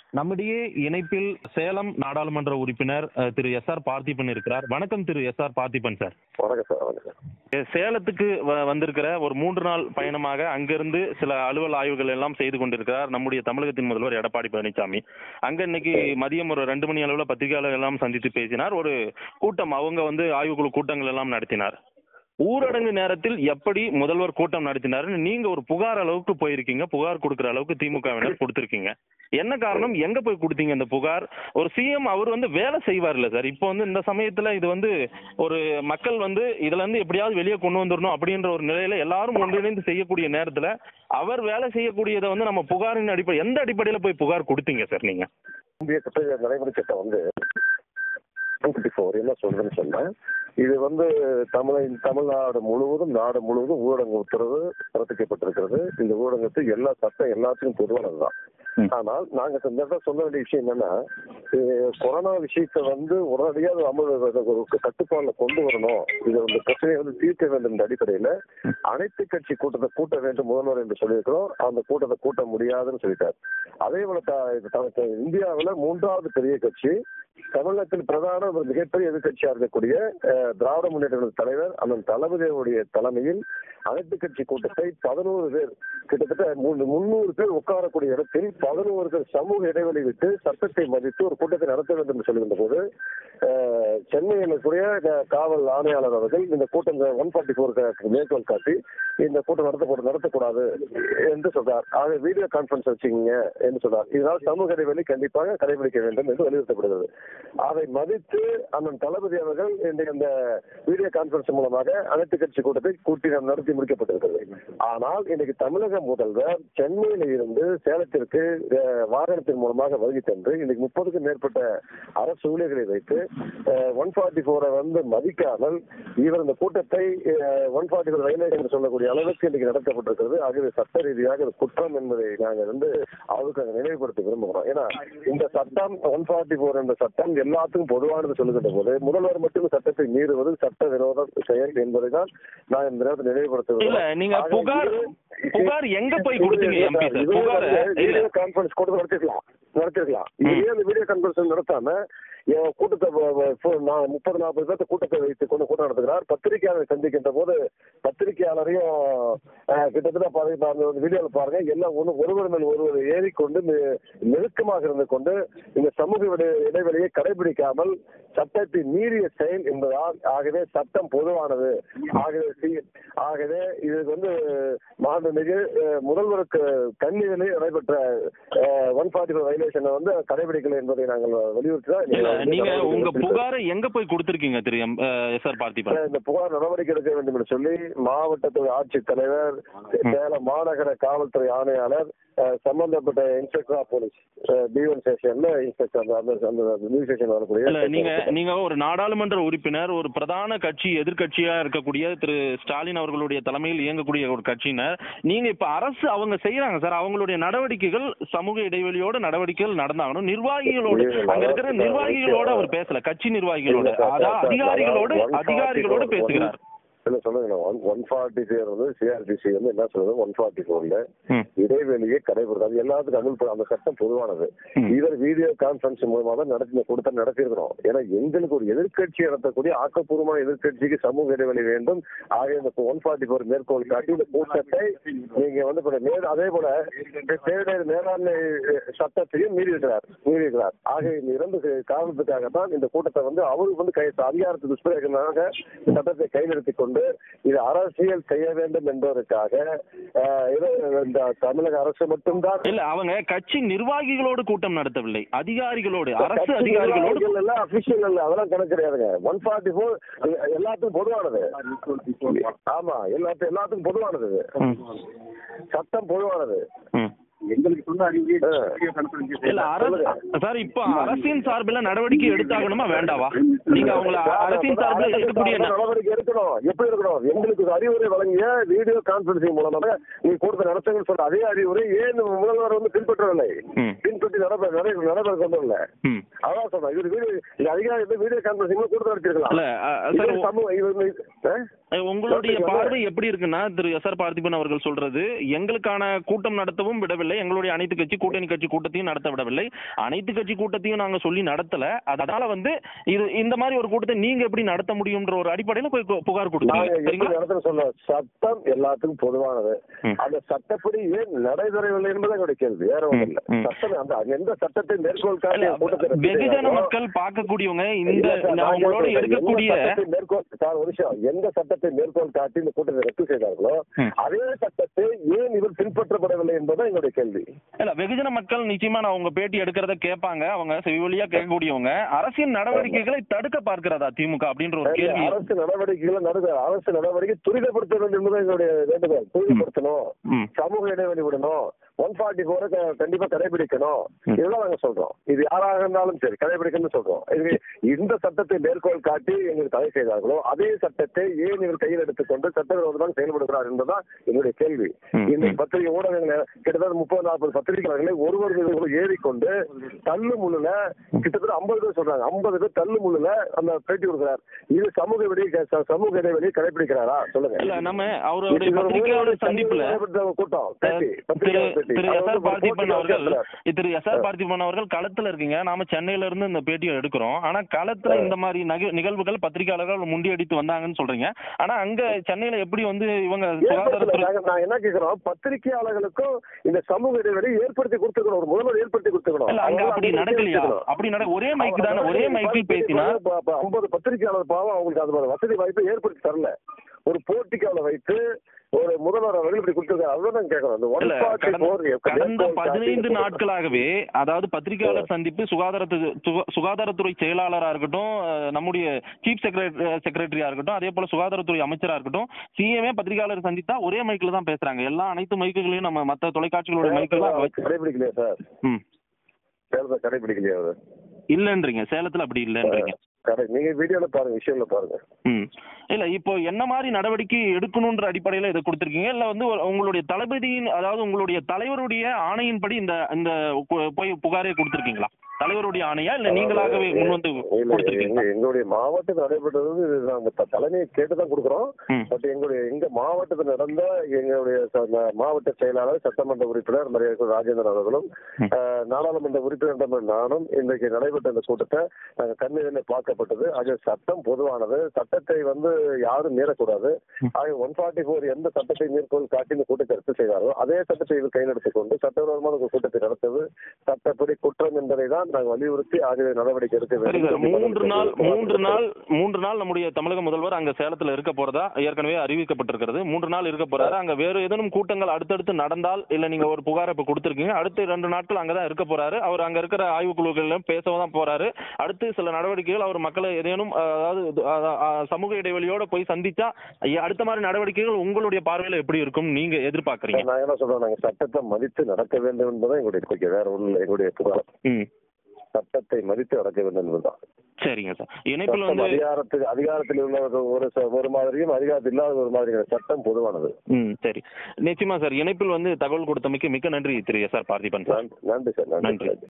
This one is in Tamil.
நம்மிடையே இணைப்பில் சேலம் நாடாளுமன்ற உறுப்பினர் அஹ், திரு எஸ் ஆர் பார்த்திபன் இருக்கிறார் வணக்கம் Thiru S R Parthiban sir வணக்கம் சார் வணக்கம் அஹ், சேலத்துக்கு வ- வந்திருக்கிற ஒரு மூன்று நாள் பயணமாக அங்கிருந்து சில அலுவல் ஆய்வுகள் எல்லாம் செய்து கொண்டிருக்கிறார் நம்முடைய தமிழகத்தின் முதல்வர் எடப்பாடி பழனிசாமி அங்க இன்னைக்கு மதியம் ஒரு ரெண்டு மணி அளவில் பத்திரிகையாளர் எல்லாம் சந்தித்து பேசினார் ஒரு கூட்டம் அவங்க வந்து ஆய்வுக்குழு கூட்டங்கள் எல்லாம் நடத்தினார் ஊரடங்கு நேரத்தில் எப்படி முதல்வர் கூட்டம் நடத்தினாருன்னு நீங்க ஒரு புகார் அளவுக்கு போயிருக்கீங்க புகார் கொடுக்கிற அளவுக்கு திமுகவினர் கொடுத்துருக்கீங்க என்ன காரணம் எங்க போய் கொடுத்தீங்க இந்த புகார் ஒரு சிஎம் அவர் வந்து வேலை செய்வார்ல சார் இப்போ வந்து இந்த சமயத்துல இது வந்து ஒரு மக்கள் வந்து இதுல இருந்து எப்படியாவது வெளியே கொண்டு வந்துடணும் அப்படின்ற ஒரு நிலையில எல்லாரும் ஒன்றிணைந்து செய்யக்கூடிய நேரத்துல அவர் வேலை செய்யக்கூடியதை வந்து நம்ம புகாரின் அடிப்படை எந்த அடிப்படையில போய் புகார் கொடுத்தீங்க சார் நீங்க இந்திய குற்ற நடைமுறை சட்டம் வந்து டுவெண்ட்டி ஃபோர் என்ன சொல்றேன்னு சொன்னேன் இது வந்து தமிழை தமிழ்நாடு முழுவதும் நாடு முழுவதும் ஊரடங்கு உத்தரவு பிறப்பிக்கப்பட்டிருக்கிறது இந்த ஊரடங்கத்து எல்லா சட்டம் எல்லாத்துக்கும் பொதுவானதுதான் ம். ஆனால் நாங்க இந்த இடத்துல சொல்ல வேண்டிய விஷயம் என்னன்னா அஹ், கொரோனா விஷயத்தை வந்து உடனடியாக அமல் ஒரு கட்டுப்பாடுல கொண்டு வரணும் இது இந்த பிரச்சனையை வந்து தீர்க்க வேண்டும் என்ற அடிப்படையில அனைத்து கட்சி கூட்டத்தை கூட்ட வேண்டும் முதல்வர் என்று சொல்லியிருக்கிறோம் அந்த கூட்டத்தை கூட்ட முடியாதுன்னு சொல்லிட்டார் அதே போல த- இது த- இந்தியாவுல மூன்றாவது பெரிய கட்சி தமிழகத்தில் பிரதான ஒரு மிகப்பெரிய எதிர்கட்சியா இருக்கக்கூடிய அஹ், திராவிட முன்னேற்ற கழக தலைவர் அண்ணன் தளபதியுடைய தலைமையில் அனைத்து கட்சி கூட்டத்தை பதினோரு பேர் கிட்டத்தட்ட மூணு முன்னூறு பேர் உட்காரக்கூடிய இடத்தில் பதினோரு பேர் சமூக இடைவெளி விட்டு சட்டத்தை மதித்து ஒரு கூட்டத்தை நடத்த வேண்டும் என்று சொல்கின்ற போது அஹ், சென்னையில் இருக்கக்கூடிய க- காவல் ஆணையாளர் அவர்கள் இந்த கூட்டம் ஒன் ஃபார்ட்டி ஃபோர் மேற்கோள் காட்டி இந்த கூட்டம் நடத்தப்பட நடத்தக்கூடாது என்று சொல்றார் ஆக வீடியோ கான்பரன்ஸ் வச்சுக்கீங்க என்று சொல்றார் இதனால் சமூக இடைவெளி கண்டிப்பாக கடைபிடிக்க வேண்டும் என்று வலியுறுத்தப்படுகிறது அதை மதித்து அண்ணன் தளபதி அவர்கள் இன்றைக்கு இந்த வீடியோ கான்பரன்ஸ் மூலமாக அனைத்து கட்சி கூட்டத்தை கூட்டி நடத்தி முடிக்கப்பட்டிருக்கிறது ஆனால் இன்னைக்கு தமிழக முதல்வர் சென்னையில இருந்து சேலத்திற்கு அஹ், வாகனத்தின் மூலமாக வருகை தந்து இன்னைக்கு முப்பதுக்கும் மேற்பட்ட அரசு ஊழியர்களை வைத்து ஒன் ஃபார்ட்டி ஃபோரை வந்து மதிக்காமல் இவர் இந்த கூட்டத்தை ஒன் ஃபார்ட்டி ஃபோர் ரயில்வே என்று சொல்லக்கூடிய அளவுக்கு இன்னைக்கு நடத்தப்பட்டிருக்கிறது ஆகவே சட்ட ரீதியாக இது குற்றம் என்பதை நாங்கள் வந்து அவருக்கு நாங்கள் நினைவுபடுத்த விரும்புகிறோம் ஏன்னா இந்த சட்டம் ஒன் ஃபார்ட்டி ஃபோர் என்ற சட்டம் எல்லாத்துக்கும் பொதுவானது சொல்லுகின்ற போது முதல்வர் மட்டும் சட்டத்தை மீறுவது சட்ட விரோத செயல் என்பதை தான் நான் இந்த நேரத்தில் நினைவுபடுத்த இல்ல விரும்புகிறேன். நீங்க ஆக புகார் இது- புகார் எங்க போய் கொடுத்தீங்க இது எம்பி சார் இது புகார் வந்து இல்ல வீடியோ கான்பரன்ஸ் கூட நடத்திருக்கலாம் நடத்திருக்கலாம் இதே அந்த வீடியோ கான்பரன்ஸ் நடத்தாம என் கூட்டத்தை வ- வ- ஃபோ- நா- முப்பது நாற்பது பேர்த்த கூட்டத்தை வைத்துக் கொண்டு கூட்டம் நடத்துகிறார் பத்திரிகையாளரை சந்திக்கின்ற போது பத்திரிகையாளரையும் அஹ், கிட்டத்தட்ட பாருங்க அந்த வீடியோவில் பாருங்க எல்லாம் ஒன்று ஒருவர் மேல் ஒருவர் ஏறிக்கொண்டு நெ- நெருக்கமாக இருந்து கொண்டு இந்த சமூக இடை- இடைவெளியை கடைபிடிக்காமல் சட்டத்தை மீறிய செயல் என்பதால் ஆகவே சட்டம் பொதுவானது ஆகவே சி- ஆகவே இது வந்து மாண்புமிகு அஹ், முதல்வருக்கு கண்ணிலே நடைபெற்ற ஒன் ஃபார்ட்டி ஃபோர் வைலேஷனை வந்து கடைபிடிக்கல என்பதை நாங்கள் வலியுறுத்தி இல்ல நீங்க உங்க புகாரை எங்க போய் கொடுத்திருக்கீங்க Thiru M S R Parthiban இந்த புகார் நடவடிக்கை எடுக்க வேண்டும் என்று சொல்லி மாவட்டத்துறை ஆட்சித்தலைவர் சேலம் மாநகர காவல்துறை ஆணையாளர் அஹ், சம்பந்தப்பட்ட இன்ஸ்பெக்டர் ஆஃப் போலீஸ் டிஒன் ஸ்டேஷன்ல இன்ஸ்பெக்டர் அந்த அந்த அந்த நியூ ஸ்டேஷன் வரக்கூடிய இல்ல நீங்க நீங்க ஒரு நாடாளுமன்ற உறுப்பினர் ஒரு பிரதான கட்சி எதிர்க்கட்சியா இருக்கக்கூடிய திரு ஸ்டாலின் அவர்களுடைய தலைமையில் இயங்கக்கூடிய ஒரு கட்சியினர் நீங்க இப்ப அரசு அவங்க செய்யறாங்க சார் அவங்களுடைய நடவடிக்கைகள் சமூக இடைவெளியோட நடவடிக்கைகள் நடந்தாகணும் நிர்வாகிகளோடு அங்க இருக்கிற நிர்வாகிகளோட அவர் பேசல கட்சி நிர்வாகிகளோட அதாவது அதிகாரிகளோடு அதிகாரிகளோடு பேசுகிறார் இல்ல சொல்லுங்க ஒன் ஒன் ஃபார்ட்டி ஃபோர் வந்து சிஆர்பிசி வந்து என்ன சொல்றது ஒன் ஃபார்ட்டி ஃபோர்ல ம். இடைவெளியை கடைபிடிக்கும் அது எல்லாத்துக்கும் அமல் ப- அந்த சட்டம் பொதுவானது ம். இவர் வீடியோ கான்பரன்ஸ் மூலமா தான் நடத்தி கொடுத்த நடத்தியிருக்கிறோம் ஏன்னா எங்களுக்கு ஒரு எதிர்க்கட்சி நடத்தக்கூடிய ஆக்கப்பூர்வமான எதிர்க்கட்சிக்கு சமூக இடைவெளி வேண்டும் ஆக இந்த ஒன் ஃபார்ட்டி ஃபோர் மேற்கோள் காட்டி இந்த கூட்டத்தை நீங்க வந்து இப்ப மே- அதே போல பேரிடர் மேலாண்மை அஹ், சட்டத்தையும் மீறி இருக்கிறார் மீறி இருக்கிறார் ஆக இந்த இரண்டு காரணத்துக்காக தான் இந்த கூட்டத்தை வந்து அவருக்கு வந்து கை அதிகாரத்து துஷ்பிரயோகமாக இந்த சட்டத்தை கைநிறுத்திக் கொண்டு இது அரசியல் செய்ய வேண்டும் என்பதற்காக அஹ், இது இந்த தமிழக அரசு மட்டும்தான் இல்ல அவங்க கட்சி நிர்வாகிகளோடு கூட்டம் நடத்தவில்லை அதிகாரிகளோடு அரசு அதிகாரிகளோடு எல்லாம் அபிஷியல் இல்ல அதெல்லாம் கணக்கு கிடையாதுங்க ஒன் ஃபார்ட்டி ஃபோர் எல்லாத்துக்கும் பொதுவானது ஆமா எல்லாத்துக்கும் எல்லாத்துக்கும் பொதுவானது இது. ம். சட்டம் பொதுவானது ம். எங்களுக்கு சொன்ன அறிவுரை ஆ. வீடியோ கான்ஃபரன்ஸ் இல்ல அரசு சார் இப்போ அரசின் சார்பில் நடவடிக்கை எடுத்தாகணுமா வேண்டாவா நீங்க அவங்கள அரசின் சார்பில் எடுக்கக்கூடிய ந- நடவடிக்கை எடுக்கணும் எப்படி இருக்கணும் எங்களுக்கு ஒரு அறிவுரை வழங்கிய வீடியோ கான்பரன்சிங் மூலமாக நீ கொடுத்த நடத்துங்கள் சொல்ற அதே அறிவுரை ஏன் முதல்வர் வந்து பின்பற்றவில்லை ம். பின்பற்றி நடைபெற நடை- நடைபெற கொண்டு இல்லை ம். அதான் சொன்னேன் இவர் வீடியோ இது அதிகாரி வீடியோ கான்பரன்சிங் கொடுத்து நடத்திருக்கலாம் இல்ல அ, இது சார் சமூக இவர் ஆ? உங்களுடைய சொல்றீங்க. பார்வை எப்படி இருக்குன்னா திரு எஸ் ஆர் பார்த்திபன் அவர்கள் சொல்றது எங்களுக்கான கூட்டம் நடத்தவும் விடவில்லை விடவில்லை எங்களுடைய அனைத்து கட்சி கூட்டணி கட்சி கூட்டத்தையும் நடத்த விடவில்லை அனைத்து கட்சி கூட்டத்தையும் நாங்க சொல்லி நடத்தல அதனால வந்து இது இந்த மாதிரி ஒரு கூட்டத்தை நீங்க எப்படி நடத்த முடியும்ன்ற ஒரு அடிப்படையில போய் கு- புகார் நாங்க கொடுத்தீங்க எப்படி சரிங்களா நடத்த சொல்ல சட்டம் எல்லாத்துக்கும் பொதுவானது ம். அந்த சட்டப்படி ஏன் நடைபெறவில்லை என்பது என்னுடைய கேள்வி வேற ஒன்றும் இல்ல ம், ம். சட்டம் அந்த அந்த எந்த சட்டத்தை மேற்கோள் இல்ல, காட்டி கூட்டத்தை ரத்து வெகுஜன செய்தாரோ, மக்கள் பார்க்கக்கூடியவங்க இந்த இல்ல சார், நான் அவங்களோட கேட்கிறேன். எடுக்கக்கூடிய எந்த சட்டத்தை மேற்கோள் சார் ஒரு விஷயம் எந்த சட்டத்தை மேற்கோள் காட்டி இந்த கூட்டத்தை ரத்து செய்தார்களோ ம். அதே சட்டத்தை ஏன் இவர் பின்பற்றப்படவில்லை என்பதுதான் என்னுடைய கேள்வி இல்ல வெகுஜன மக்கள் நிச்சயமா நான் உங்க பேட்டி எடுக்கிறத கேட்பாங்க அவங்க செவிவழியா கேட்கக்கூடியவங்க அரசின் நடவடிக்கைகளை தடுக்க பார்க்கிறதா திமுக அப்படின்ற ஒரு கேள்வி அரசு நடவடிக்கைகளை நடுக அரசு நடவடிக்கை துரிதப்படுத்த வேண்டும் என்பது எங்களுடைய வேண்டுகோள் துரிதப்படுத்தணும் ம். சமூக இடைவெளி விடணும் ஒன் ஃபார்ட்டி ஃபோரை கண்டிப்பா கடைபிடிக்கணும் ம். இதெல்லாம் நாங்க சொல்றோம் இது யாராக இருந்தாலும் சரி கடைபிடிக்கணும்னு சொல்றோம் இது இந்த சட்டத்தை மேற்கோள் காட்டி எங்களுக்கு தடை செய்தார்களோ அதே சட்டத்தை ஏன் இவர் கையில் எடுத்துக்கொண்டு சட்டவிரோதமாக செயல்படுகிறார் என்பதுதான் என்னுடைய கேள்வி ம். இந்த ம். பத்திரிகை ஊடகங்களை கிட்டத்தட்ட முப்பது நாற்பது பத்திரிகையாளர்களை ஒருவர் மீது ஒருவர் ஏறிக்கொண்டு தள்ளு முள்ளுல கிட்டத்தட்ட ஐம்பது பேர் சொல்றாங்க ஐம்பது பேர் தள்ளு முள்ளுல அந்த பேட்டி கொடுக்கிறார் இது சமூக இடைவெளி சமூக இடைவெளியை கடைபிடிக்கிறாரா சொல்லுங்க இல்ல நம்ம அவருடைய இது ஒரு பத்திரிகையாளர் மூணு சந்திப்புல நடைபெற்ற கூட்டம் பேட்டி, திரு பத்திரிகையாளர் பேட்டி. திரு அது எஸ் வந்து ஆர் பார்த்திபன் ஒரு அவர்கள் போட்டிக்கு திரு எஸ் ஆர் பார்த்திபன் அவர்கள் களத்துல இருக்கீங்க நாம சென்னையில இருந்து இந்த பேட்டியை எடுக்கிறோம் ஆனா களத்துல இந்த மாதிரி நக- நிகழ்வுகள் பத்திரிகையாளர்கள் முண்டியடித்து வந்தாங்கன்னு சொல்றீங்க ஆனா அங்க சென்னையில எப்படி வந்து இவங்க சுகாதாரத்துறை ஏற்படுத்தல. நாங்க- நான் என்ன கேக்குறோம் பத்திரிகையாளர்களுக்கும் இந்த சமூக இடைவெளி ஏற்படுத்தி கொடுத்துக்கணும் ஒரு முதல்வர் ஏற்படுத்தி கொடுத்துக்கணும் இல்ல அங்க அவங்க அப்படி அதை நடக்கலையா ஏற்படுத்திக்கணும். அப்படி நட ஒரே மைக் தானே ஒரே மைக்கில் பேசினா ஐம்பது பத்திரிகையாளர் பாவம் அவங்களுக்கு அது மாதிரி வசதி வாய்ப்பை ஏற்படுத்தி தரல ஒரு போட்டிக்கால வைத்து ஒரு முதல்வர் அவர்கள் இப்படி கொடுத்துருக்காரு அதுதான் நாங்க கேட்கறோம் அந்த இல்ல 144 கடந்த- கடந்த மேற்கோள் காட்டி பதினைந்து இந்த நாட்களாகவே அதாவது பத்திரிகையாளர் சந்திப்பு சுகாதாரத்து சுக- சுகாதாரத்துறை செயலாளரா இருக்கட்டும் அஹ், நம்முடைய சீஃப் செக்ரட்டரி செக்ரட்டரியா இருக்கட்டும் அதே போல சுகாதாரத்துறை அமைச்சரா இருக்கட்டும் சிஎம்ஏ பத்திரிகையாளர் சந்தித்தா ஒரே மைக்கில் தான் பேசுறாங்க எல்லா அனைத்து மைக்குகளையும் நம்ம மத்த தொலைக்காட்சிகளோட மைக்கில் தான் வச்சு- கடைபிடிக்கலையா சார் ம் சேலத்தை கடைபிடிக்கலையா அவர் இல்லன்றீங்க சேலத்துல அப்படி இல்லன்றீங்க கடை நீங்க வீடியோல பாருங்க விஷயம்ல பாருங்க ம் இல்ல இப்போ என்ன மாதிரி நடவடிக்கை எடுக்கணுன்ற அடிப்படையில இதை கொடுத்திருக்கீங்க இல்ல வந்து ஒரு- உங்களுடைய தளபதியின் அதாவது உங்களுடைய தலைவருடைய ஆணையின்படி இந்த இந்த கு- போய் புகாரே கொடுத்திருக்கீங்களா தலைவருடைய ஆணையா இல்ல நீங்களாகவே முன் வந்து இல்ல, கொடுத்திருக்கீங்களா எங்க- எங்களுடைய மாவட்டத்தில் நடைபெற்றது வந்து இது நாங்க த- தலைமையை கேட்டு தான் கொடுக்குறோம் ம். பட் எங்களுடைய எங்க மாவட்டத்தில் நடந்த எங்களுடைய ச- ந- மாவட்ட செயலாளர் சட்டமன்ற உறுப்பினர் மரியாதை ராஜேந்திரன் அவர்களும் ம். அஹ், நாடாளுமன்ற உறுப்பினர் என்ற நானும் இன்றைக்கு நடைபெற்ற இந்த கூட்டத்தை நாங்க கண்ணிலே பார்க்கப்பட்டது அது சட்டம் பொதுவானது சட்டத்தை வந்து யாரும் மீறக்கூடாது ம். ஆக ஒன் ஃபார்ட்டி ஃபோர் எந்த சட்டத்தை மேற்கோள் காட்டி இந்த கூட்டத்தை ரத்து செய்தாரோ அதே சட்டத்தை இவர் கையில் எடுத்துக்கொண்டு சட்டவிரோதமான ஒரு கூட்டத்தை நடத்தது சட்டப்படி குற்றம் என்பதை தான் நாங்கள் வலியுறுத்தி ஆகவே நடவடிக்கை எடுக்க சரி சார் வேண்டும் மூன்று நாள் மூன்று நாள் மூன்று நாள் நம்முடைய தமிழக முதல்வர் அங்க சேலத்துல இருக்க போறதா ஏற்கனவே அறிவிக்கப்பட்டிருக்கிறது மூன்று நாள் இருக்க போறாரு அங்க வேற ஏதேனும் கூட்டங்கள் அடுத்தடுத்து நடந்தால் இல்ல நீங்க ஒரு புகார் இப்ப கொடுத்திருக்கீங்க அடுத்து ரெண்டு நாட்கள் அங்கதான் இருக்க போறாரு அவர் அங்க இருக்கிற ஆய்வுக்குழுக்கள் பேசவும் தான் போறாரு அடுத்து சில நடவடிக்கைகள் அவர் மக்களை ஏதேனும் அஹ், அதாவது இது, அஹ், அஹ், சமூக இடைவெளியோட போய் சந்திச்சா ஐயா, அடுத்த மாதிரி நடவடிக்கைகள் உங்களுடைய பார்வையில எப்படி இருக்கும் நீங்க எதிர்பார்க்கறீங்க நாங்க என்ன சொல்றோம் நாங்க சட்டத்தை மதித்து நடக்க வேண்டும் என்பதுதான் எங்களுடைய கோரிக்கை வேற ஒண்ணு இல்லை எங்களுடைய புகார் ம் சட்டத்தை மதித்து நடக்க வேண்டும் என்பதுதான் சரிங்க சார் இணைப்பில் சட்டம் வந்து அதிகாரத்துக்கு அதிகாரத்தில் உள்ளவர்கள் ஒரு ச- ஒரு மாதிரியும் அதிகாரத்தில் இல்லாத ஒரு மாதிரி சட்டம் பொதுவானது ம் சரி நிச்சயமா சார் இணைப்பில் வந்து தகவல் கொடுத்தமைக்கு மிக்க நன்றி Thiru S R Parthiban sir நன்றி நன்றி சார் நன்றி. நன்றி